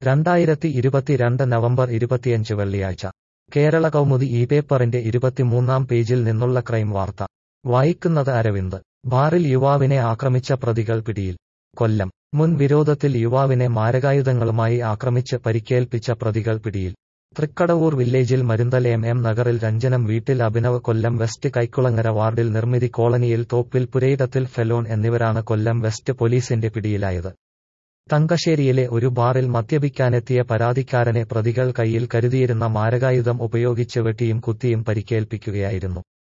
രണ്ടായിരത്തി ഇരുപത്തിരണ്ട് നവംബർ ഇരുപത്തിയഞ്ച് വെള്ളിയാഴ്ച കേരള കൗമുദി ഈ പേപ്പറിന്റെ ഇരുപത്തിമൂന്നാം പേജിൽ നിന്നുള്ള ക്രൈം വാർത്ത വായിക്കുന്നത് അരവിന്ദ് ബാറിൽ യുവാവിനെ ആക്രമിച്ച പ്രതികൾ പിടിയിൽ കൊല്ലം മുൻ വിരോധത്തിൽ യുവാവിനെ മാരകായുധങ്ങളുമായി ആക്രമിച്ച് പരിക്കേൽപ്പിച്ച പ്രതികൾ പിടിയിൽ തൃക്കടവൂർ വില്ലേജിൽ മരുന്തലയം എം നഗറിൽ രഞ്ജനം വീട്ടിൽ അഭിനവ് കൊല്ലം വെസ്റ്റ് കൈക്കുളങ്ങര വാർഡിൽ നിർമ്മിതി കോളനിയിൽ തോപ്പിൽ പുരയിടത്തിൽ ഫെലോൺ എന്നിവരാണ് കൊല്ലം വെസ്റ്റ് പോലീസിന്റെ പിടിയിലായത് തങ്കശ്ശേരിയിലെ ഒരു ബാറിൽ മദ്യപിക്കാനെത്തിയ പരാതിക്കാരനെ പ്രതികൾ കയ്യിൽ കരുതിയിരുന്ന മാരകായുധം ഉപയോഗിച്ച് വെട്ടിയും കുത്തിയും പരിക്കേൽപ്പിക്കുകയായിരുന്നു